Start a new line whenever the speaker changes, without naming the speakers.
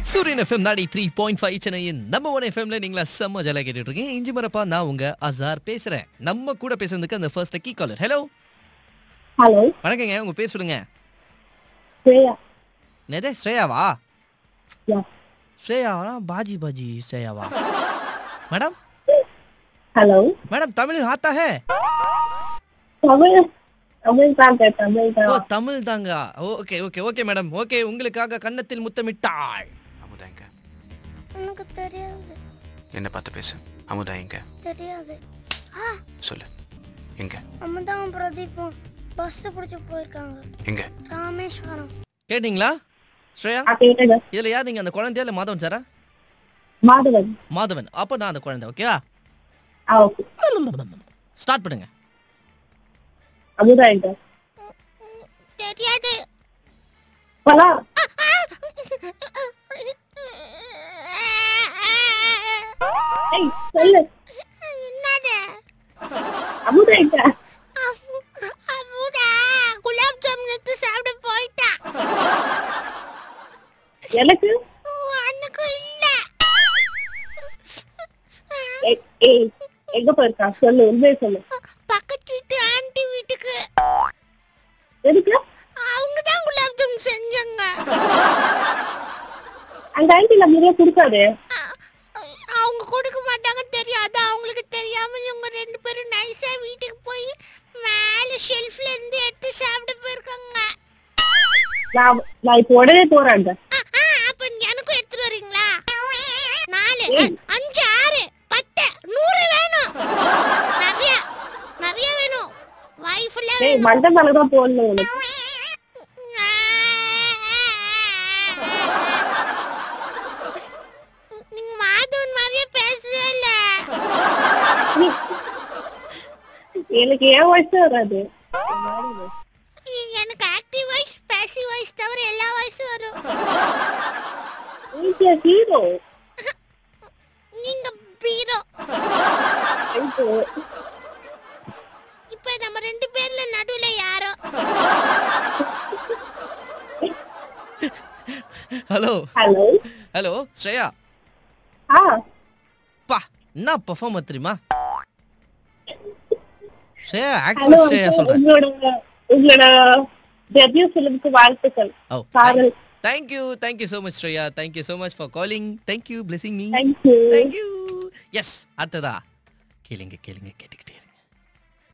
சூரியன் எஃப்எம் நாடி three point five சென்னையின் நம்ம ஒன் எஃப்எம்ல நீங்களா செம்ம ஜாலியாக கேட்டுட்டு இருக்கீங்க இஞ்சி மரப்பா நான் உங்க அசார் பேசுறேன் நம்ம கூட பேசுறதுக்கு அந்த ஃபர்ஸ்ட் கீ காலர் ஹலோ
ஹலோ
வணக்கங்க உங்க பேர் சொல்லுங்க
ஸ்ரேயா
நேதே ஸ்ரேயாவா
யா
ஸ்ரேயாவா பாஜி பாஜி ஸ்ரேயாவா மேடம்
ஹலோ
மேடம் தமிழ் ஆத்தா ஹே
தமிழ் தமிழ் தான் சார் தமிழ்
ஓ
தான்
தமிழ் தாங்க okay okay okay madam okay உங்களுக்காக கன்னத்தில் முத்தமிட்டாள்
அமுதா எங்க
எனக்கு தெரியாது
என்ன பார்த்து பேசு அமுதா எங்க
தெரியாது
சொல்லு எங்க
அம்மதான் பிரதீப்பும் பஸ் பிடிச்சி போயிருக்காங்க
எங்க
ராமேஸ்வரம்
கேட்டிங்களா ஸ்ரேயா
ஆ கேட்டது
இதுல யார் நீங்க அந்த குழந்தையா இல்ல மாதவன் சாரா
மாதவன்
மாதவன் அப்ப நான் அந்த குழந்தை ஓகேவா
ஆ ஓகே
ஸ்டார்ட் பண்ணுங்க
அமுதா எங்க
தெரியாது
பலா ஏய் சொல்லு
என்னது
அமுதா எங்க
அம்முடா குலாப் ஜாமுன் எடுத்து சாப்பிட போயிட்டா
எனக்கு
அன்னைக்கு இல்ல
ஏய், ஏய் எங்க போயிருக்கா சொல்லு உண்மையை சொல்லு
பக்கத்து வீட்டு ஆண்டி வீட்டுக்கு
எதுக்கு
அவங்க தான் குலாப் ஜாமுன் செஞ்சாங்க
அந்த ஆண்டி நம்மளே கொடுக்காது
அ- அவங்க கொடுக்க மாட்டாங்க தெரியும் அதான் அவங்களுக்கு தெரியாம இவங்க ரெண்டு பேரும் நைஸா வீட்டுக்கு போய் மேல ஷெல்ஃப்ல இருந்து எடுத்து சாப்பிட போயிருக்காங்க
நான் நான் இப்போ உடனே போறேன்
ஆ, ஆ, அப்ப எனக்கும் எடுத்துட்டு வரீங்களா நாலு
ஏய்.
அ- அஞ்சு ஆறு பத்து நூறு வேணும் நிறைய நிறைய வேணும் வைஃப்ல
ஏய் மண்டை மேலதான் போடணும் உனக்கு
நீங்க மாதவன் மாதிரியே பேசவே இல்ல
எனக்கு ஏன் வயசு வராது
எனக்கு ஆக்டிவ் வாய்ஸ் பேசிவ் வாய்ஸ் தவிர எல்லா வாய்ஸும் வரும்
நீங்க ஹீரோ
நீங்க பீரோ இப்ப நம்ம ரெண்டு பேர்ல நடுவுல யாரோ
ஹலோ
ஹலோ
ஹலோ ஸ்ரேயா
ஆ
பா என்ன பெர்ஃபார்மர் தெரியுமா ஸ்ரேயா
ஹலோ
ஆக்ட்ரஸ் ஸ்ரேயா சொல்றேன்
உங்களோட உங்களோட டெபியூ ஃபிலிமுக்கு வாழ்த்துக்கள்
ஓ
காதல்
thank you thank you so much Shreya thank you so much for calling thank you blessing me
thank you
thank you yes அடுத்ததா கேளுங்க கேளுங்க கேட்டுக்கிட்டே